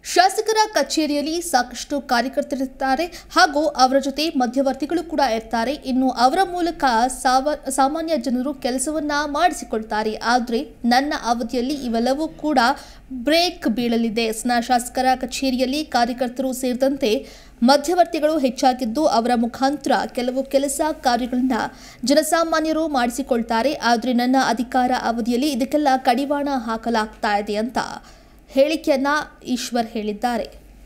ಶಾಸಕರ ಕಚೇರಿಯಲ್ಲಿ ಸಾಕಷ್ಟು ಕಾರ್ಯಕರ್ತರಿರ್ತಾರೆ ಹಾಗೂ ಅವರ ಜೊತೆ ಮಧ್ಯವರ್ತಿಗಳು ಕೂಡ ಇರ್ತಾರೆ ಇನ್ನು ಅವರ ಮೂಲಕ ಸಾವ ಸಾಮಾನ್ಯ ಜನರು ಕೆಲಸವನ್ನ ಮಾಡಿಸಿಕೊಳ್ತಾರೆ ಆದರೆ ನನ್ನ ಅವಧಿಯಲ್ಲಿ ಇವೆಲ್ಲವೂ ಕೂಡ ಬ್ರೇಕ್ ಬೀಳಲಿದೆ ಸ್ನ ಶಾಸಕರ ಕಚೇರಿಯಲ್ಲಿ ಕಾರ್ಯಕರ್ತರು ಸೇರಿದಂತೆ ಮಧ್ಯವರ್ತಿಗಳು ಹೆಚ್ಚಾಗಿದ್ದು ಅವರ ಮುಖಾಂತರ ಕೆಲವು ಕೆಲಸ ಕಾರ್ಯಗಳನ್ನ ಜನಸಾಮಾನ್ಯರು ಮಾಡಿಸಿಕೊಳ್ತಾರೆ ಆದರೆ ನನ್ನ ಅಧಿಕಾರ ಅವಧಿಯಲ್ಲಿ ಇದಕ್ಕೆಲ್ಲ ಕಡಿವಾಣ ಹಾಕಲಾಗ್ತಾ ಇದೆ ಅಂತ ಹೇಳಿಕೆಯನ್ನ ಈಶ್ವರ್ ಹೇಳಿದ್ದಾರೆ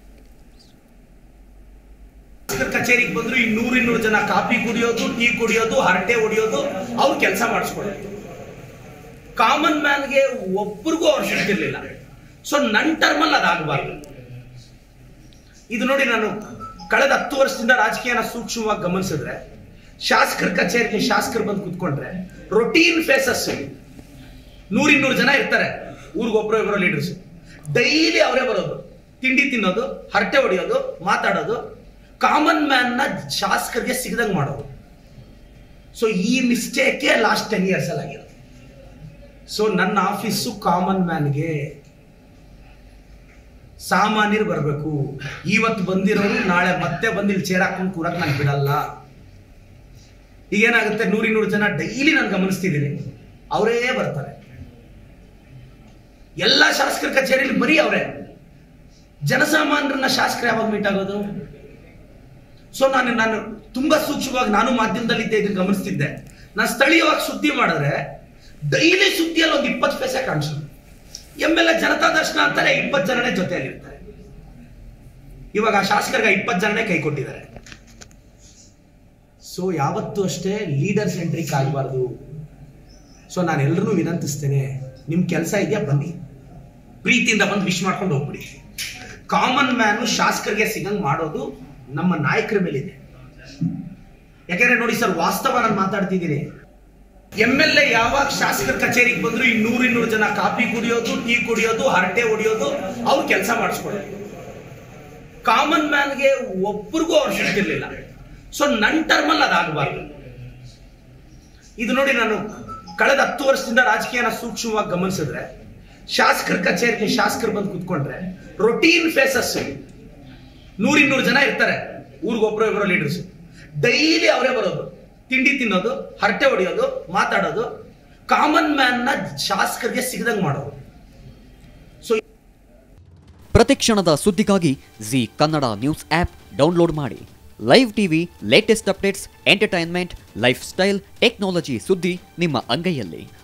ಶಾಸಕರ ಕಚೇರಿಗೆ ಬಂದ್ರು ಈ ನೂರ್ ಇನ್ನೂರು ಜನ ಕಾಫಿ ಕುಡಿಯೋದು ಟೀ ಕುಡಿಯೋದು ಹರಟೆ ಹೊಡಿಯೋದು ಅವ್ರು ಕೆಲಸ ಮಾಡಿಸ್ಕೊಳ್ಳೋದು ಕಾಮನ್ ಮ್ಯಾನ್ಗೆ ಒಬ್ಬರಿಗೂ ಅವ್ರು ಸಿಗ್ತಿರ್ಲಿಲ್ಲ ಸೊ ನನ್ನ ಟರ್ಮಲ್ಲಿ ಅದಾಗಬಾರ್ದು ಇದು ನೋಡಿ ನಾನು ಕಳೆದ ಹತ್ತು ವರ್ಷದಿಂದ ರಾಜಕೀಯನ ಸೂಕ್ಷ್ಮವಾಗಿ ಗಮನಿಸಿದ್ರೆ ಶಾಸಕರ ಕಚೇರಿಗೆ ಶಾಸಕರು ಬಂದು ಕುತ್ಕೊಂಡ್ರೆ ರೊಟೀನ್ ಫೇಸಸ್ ನೂರಿನ್ನೂರು ಜನ ಇರ್ತಾರೆ ಊರಿಗೊಬ್ರು ಇಬ್ಬರು ಲೀಡರ್ಸ್ ಡೈಲಿ ಅವರೇ ಬರೋದು ತಿಂಡಿ ತಿನ್ನೋದು ಹರಟೆ ಹೊಡಿಯೋದು ಮಾತಾಡೋದು ಕಾಮನ್ ಮ್ಯಾನ್ ನ ಶಾಸಕರಿಗೆ ಸಿಗದಂಗ್ ಮಾಡೋದು ಸೊ ಈ ಮಿಸ್ಟೇಕೆ ಲಾಸ್ಟ್ ಟೆನ್ ಇಯರ್ಸ್ ಅಲ್ಲಿ ಆಗಿರೋದು ಸೊ ನನ್ನ ಆಫೀಸು ಕಾಮನ್ ಮ್ಯಾನ್ಗೆ ಸಾಮಾನ್ಯರು ಬರಬೇಕು ಇವತ್ತು ಬಂದಿರೋರು ನಾಳೆ ಮತ್ತೆ ಬಂದು ಇಲ್ಲಿ ಚೇರ್ ಹಾಕೊಂಡು ಕೂರಕ್ ನಾನು ಬಿಡಲ್ಲ ಈಗೇನಾಗುತ್ತೆ ನೂರಿನೂರು ಜನ ಡೈಲಿ ನಾನು ಗಮನಿಸ್ತಿದ್ದೀನಿ ಅವರೇ ಬರ್ತಾರೆ ಎಲ್ಲ ಶಾಸಕರ ಕಚೇರಿಯಲ್ಲಿ ಬರೀ ಅವರೇ ಜನಸಾಮಾನ್ಯರನ್ನ ಶಾಸಕರು ಯಾವಾಗ ಮೀಟ್ ಆಗೋದು ಸೊ ನಾನು ನಾನು ತುಂಬಾ ಸೂಕ್ಷ್ಮವಾಗಿ ನಾನು ಮಾಧ್ಯಮದಲ್ಲಿ ಇದ್ದೆ ಇದನ್ನ ಗಮನಿಸ್ತಿದ್ದೆ ನಾನು ಸ್ಥಳೀಯವಾಗಿ ಸುದ್ದಿ ಮಾಡಿದ್ರೆ ಡೈಲಿ ಸುದ್ದಿಯಲ್ಲಿ ಒಂದು ಇಪ್ಪತ್ತು ಪೈಸೆ ಕಾಣಿಸೋದು M L A Janata Darshana ಅಂತಾರೆ ಇಪ್ಪತ್ತು ಜನನೇ ಜೊತೆಯಲ್ಲಿರ್ತಾರೆ ಇವಾಗ ಆ ಶಾಸಕರಿಗೆ ಇಪ್ಪತ್ತು ಜನನೇ ಕೈ ಕೊಟ್ಟಿದ್ದಾರೆ ಸೊ ಯಾವತ್ತೂ ಅಷ್ಟೇ ಲೀಡರ್ ಸೆಂಟ್ರಿಕ್ ಆಗಬಾರ್ದು ಸೊ ನಾನು ಎಲ್ಲರನ್ನೂ ವಿನಂತಿಸ್ತೇನೆ ನಿಮ್ ಕೆಲಸ ಇದೆಯಾ ಬನ್ನಿ ಪ್ರೀತಿಯಿಂದ ಬಂದು ವಿಶ್ ಮಾಡ್ಕೊಂಡು ಹೋಗ್ಬಿಡಿ ಕಾಮನ್ ಮ್ಯಾನು ಶಾಸಕರಿಗೆ ಸಿಗಂಗ್ ಮಾಡೋದು ನಮ್ಮ ನಾಯಕರ ಮೇಲಿದೆ ಯಾಕೆಂದ್ರೆ ನೋಡಿ ಸರ್ ವಾಸ್ತವ ನಾನು ಮಾತಾಡ್ತಿದ್ದೀನಿ ಎಮ್ ಎಲ್ ಎ ಯಾವಾಗ ಶಾಸಕರ ಕಚೇರಿಗೆ ಬಂದ್ರು ಈ ನೂರ್ ಇನ್ನೂರು ಜನ ಕಾಫಿ ಕುಡಿಯೋದು ಟೀ ಕುಡಿಯೋದು ಹರಟೆ ಹೊಡಿಯೋದು ಅವ್ರು ಕೆಲಸ ಮಾಡಿಸ್ಕೊಳ್ಳೋದು ಕಾಮನ್ ಮ್ಯಾನ್ಗೆ ಒಬ್ಬರಿಗೂ ಅವ್ರು ಸಿಗ್ತಿರ್ಲಿಲ್ಲ ಸೊ ನನ್ನ ಟರ್ಮಲ್ಲಿ ಅದಾಗಬಾರ್ದು ಇದು ನೋಡಿ ನಾನು ಕಳೆದ ಹತ್ತು ವರ್ಷದಿಂದ ರಾಜಕೀಯನ ಸೂಕ್ಷ್ಮವಾಗಿ ಗಮನಿಸಿದ್ರೆ ಶಾಸಕರ ಕಚೇರಿಗೆ ಶಾಸಕರು ಬಂದು ಕುತ್ಕೊಂಡ್ರೆ ರೊಟೀನ್ ಫೇಸಸ್ ನೂರಿನ್ನೂರು ಜನ ಇರ್ತಾರೆ ಊರಿಗೊಬ್ರು ಇಬ್ಬರು ಲೀಡರ್ಸ್ ಡೈಲಿ ಅವರೇ ಬರೋದು ತಿಂಡಿ ತಿನ್ನೋದು ಹರಟೆ ಹೊಡಿಯೋದು ಮಾತಾಡೋದು ಕಾಮನ್ ಮ್ಯಾನ್ ನ ಶಾಸಕರಿಗೆ ಸಿಗದಂಗ್ ಮಾಡೋದು ಪ್ರತಿಕ್ಷಣದ ಸುದ್ದಿಗಾಗಿ Zee Kannada news app download ಮಾಡಿ live TV latest updates entertainment lifestyle technology ಸುದ್ದಿ ನಿಮ್ಮ ಅಂಗೈಯಲ್ಲಿ